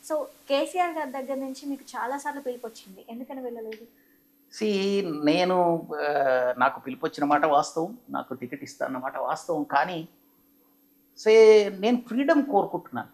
so KCR గారి దగ్గర నుంచి మీకు చాలా సార్లు పిలుపు వచ్చింది ఎందుకని వెళ్ళలేదు సి నేను ఆ, నాకు పిలుపు వచ్చిన మాట వాస్తవం నాకు టికెట్ ఇస్తానన్న మాట వాస్తవం కానీ సే నేను ఫ్రీడమ్ కోరుకుంటున్నాను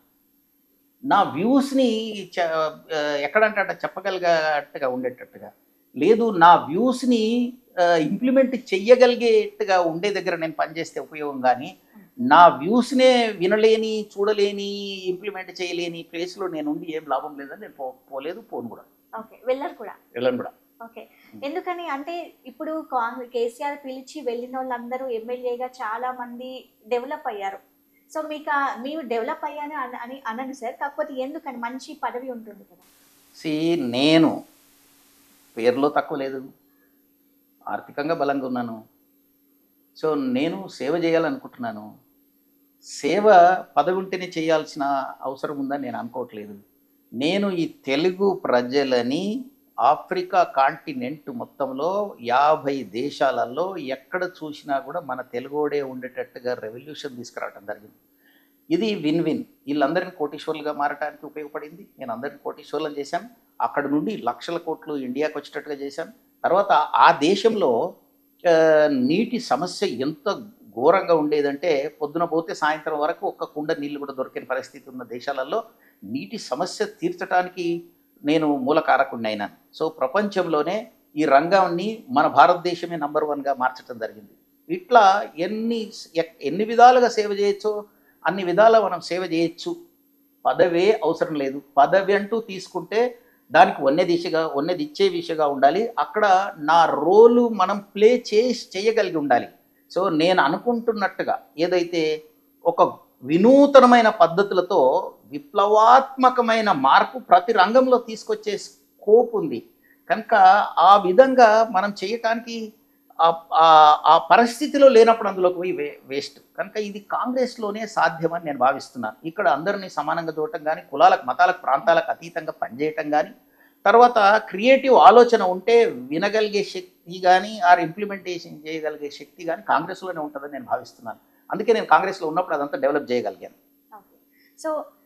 నా వ్యూస్ని చ ఆ, ఎక్కడంటే చెప్పగలిగేట్టుగా ఉండేటట్టుగా లేదు నా వ్యూస్ని ఇంప్లిమెంట్ చెయ్యగలిగేట్టుగా ఉండే దగ్గర నేను పనిచేస్తే ఉపయోగం కానీ నా వ్యూస్నే వినలేని చూడలేని ఇంప్లిమెంట్ చేయలేని ప్లేస్లో నేను ఉండి ఏం లాభం లేదని నేను పో పోలేదు పోను కూడా ఓకే వెళ్ళరు కూడా వెళ్ళను కూడా ఓకే ఎందుకని అంటే ఇప్పుడు కాంగ్రెస్ కేసీఆర్ పిలిచి వెళ్ళిన వాళ్ళందరూ ఎమ్మెల్యేగా చాలా మంది డెవలప్ అయ్యారు సో మీకు ఆ- మీరు డెవలప్ అయ్యాను అని- అని అనను సార్ కాకపోతే ఎందుకని మంచి పదవి ఉంటుంది కదా సి నేను పేరులో తక్కువ లేదు ఆర్థికంగా బలంగా ఉన్నాను సో నేను సేవ చేయాలనుకుంటున్నాను సేవ పదవి ఉంటేనే చేయాల్సిన అవసరం ఉందని నేను అనుకోవట్లేదు నేను ఈ తెలుగు ప్రజలని ఆఫ్రికా కాంటినెంట్ మొత్తంలో యాభై దేశాలలో ఎక్కడ చూసినా కూడా మన తెలుగోడే ఉండేటట్టుగా రెవల్యూషన్ తీసుకురావడం జరిగింది ఇది విన్ విన్ వీళ్ళందరినీ కోటీశ్వర్లుగా మారడానికి ఉపయోగపడింది నేను అందరిని కోటీశ్వర్లను చేశాను అక్కడ నుండి లక్షల కోట్లు ఇండియాకి వచ్చేటట్టుగా చేశాను తర్వాత ఆ దేశంలో ఆ, నీటి సమస్య ఎంత ఘోరంగా ఉండేదంటే పొద్దున పోతే సాయంత్రం వరకు ఒక్క కుండ నీళ్లు కూడా దొరికిన పరిస్థితి ఉన్న దేశాలలో నీటి సమస్య తీర్చడానికి నేను మూలకారకుడిని అయినాను సో ప్రపంచంలోనే ఈ రంగాన్ని మన భారతదేశమే నంబర్ వన్గా మార్చడం జరిగింది ఇట్లా ఎన్ని ఎక్- ఎన్ని విధాలుగా సేవ చేయొచ్చో అన్ని విధాల మనం సేవ చేయొచ్చు పదవే అవసరం లేదు పదవి అంటూ తీసుకుంటే దానికి వన్నె దిశగా వన్నెది ఇచ్చే దిశగా ఉండాలి అక్కడ నా రోలు మనం ప్లే చేసి చేయగలిగి ఉండాలి సో నేను అనుకుంటున్నట్టుగా ఏదైతే ఒక వినూతనమైన పద్ధతులతో విప్లవాత్మకమైన మార్పు ప్రతి రంగంలో తీసుకొచ్చే స్కోప్ ఉంది కనుక ఆ విధంగా మనం చేయటానికి ఆ- ఆ- ఆ పరిస్థితిలో లేనప్పుడు అందులోకి పోయి వే వేస్ట్ కనుక ఇది కాంగ్రెస్లోనే సాధ్యమని నేను భావిస్తున్నాను ఇక్కడ అందరినీ సమానంగా చూడటం కానీ కులాలకు మతాలకు ప్రాంతాలకు అతీతంగా పనిచేయటం కానీ తర్వాత క్రియేటివ్ ఆలోచన ఉంటే వినగలిగే శక్తి కానీ ఆర్ ఇంప్లిమెంటేషన్ చేయగలిగే శక్తి కానీ కాంగ్రెస్లోనే ఉంటుందని నేను భావిస్తున్నాను అందుకే నేను కాంగ్రెస్లో ఉన్నప్పుడు అదంతా డెవలప్ చేయగలిగాను ఓకే సో